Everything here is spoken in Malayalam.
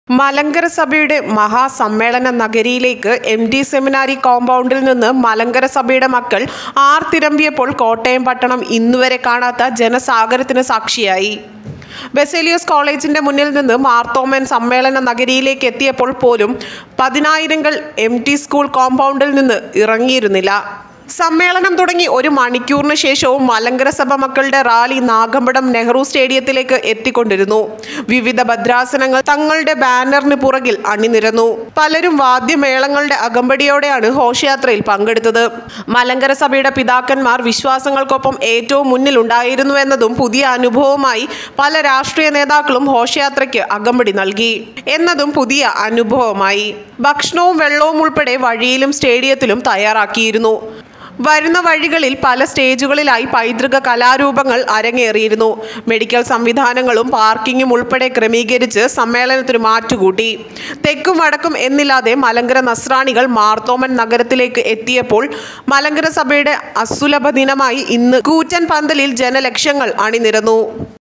മലങ്കര സഭയുടെ മഹാസമ്മേളന നഗരിയിലേക്ക് എം ഡി സെമിനാരി കോമ്പൗണ്ടിൽ നിന്ന് മലങ്കര സഭയുടെ മക്കൾ ആർത്തിരമ്പിയപ്പോൾ കോട്ടയം പട്ടണം ഇന്നുവരെ കാണാത്ത ജനസാഗരത്തിന് സാക്ഷിയായി ബെസേലിയസ് കോളേജിന്റെ മുന്നിൽ നിന്ന് മാർത്തോമൻ സമ്മേളന നഗരിയിലേക്ക് എത്തിയപ്പോൾ പോലും പതിനായിരങ്ങൾ എം ടി സ്കൂൾ കോമ്പൗണ്ടിൽ നിന്ന് ഇറങ്ങിയിരുന്നില്ല സമ്മേളനം തുടങ്ങി ഒരു മണിക്കൂറിന് ശേഷവും മലങ്കര സഭ മക്കളുടെ റാലി നാഗമ്പടം നെഹ്റു സ്റ്റേഡിയത്തിലേക്ക് എത്തിക്കൊണ്ടിരുന്നു വിവിധ ഭദ്രാസനങ്ങൾ തങ്ങളുടെ ബാനറിന് പുറകിൽ അണിനിരന്നു പലരും വാദ്യമേളങ്ങളുടെ അകമ്പടിയോടെയാണ് ഘോഷയാത്രയിൽ പങ്കെടുത്തത് മലങ്കര സഭയുടെ പിതാക്കന്മാർ വിശ്വാസങ്ങൾക്കൊപ്പം ഏറ്റവും മുന്നിൽ ഉണ്ടായിരുന്നു എന്നതും പുതിയ അനുഭവമായി പല രാഷ്ട്രീയ നേതാക്കളും ഘോഷയാത്രയ്ക്ക് അകമ്പടി നൽകി എന്നതും പുതിയ അനുഭവമായി ഭക്ഷണവും വെള്ളവും ഉൾപ്പെടെ വഴിയിലും സ്റ്റേഡിയത്തിലും തയ്യാറാക്കിയിരുന്നു വരുന്ന വഴികളിൽ പല സ്റ്റേജുകളിലായി പൈതൃക കലാരൂപങ്ങൾ അരങ്ങേറിയിരുന്നു മെഡിക്കൽ സംവിധാനങ്ങളും പാർക്കിങ്ങും ഉൾപ്പെടെ ക്രമീകരിച്ച് സമ്മേളനത്തിന് മാറ്റുകൂട്ടി തെക്കും വടക്കും എന്നില്ലാതെ മലങ്കര നസ്രാണികൾ മാർത്തോമൻ നഗരത്തിലേക്ക് എത്തിയപ്പോൾ മലങ്കര സഭയുടെ അസുലഭ ദിനമായി ഇന്ന് കൂറ്റൻ പന്തലിൽ ജനലക്ഷങ്ങൾ അണിനിരന്നു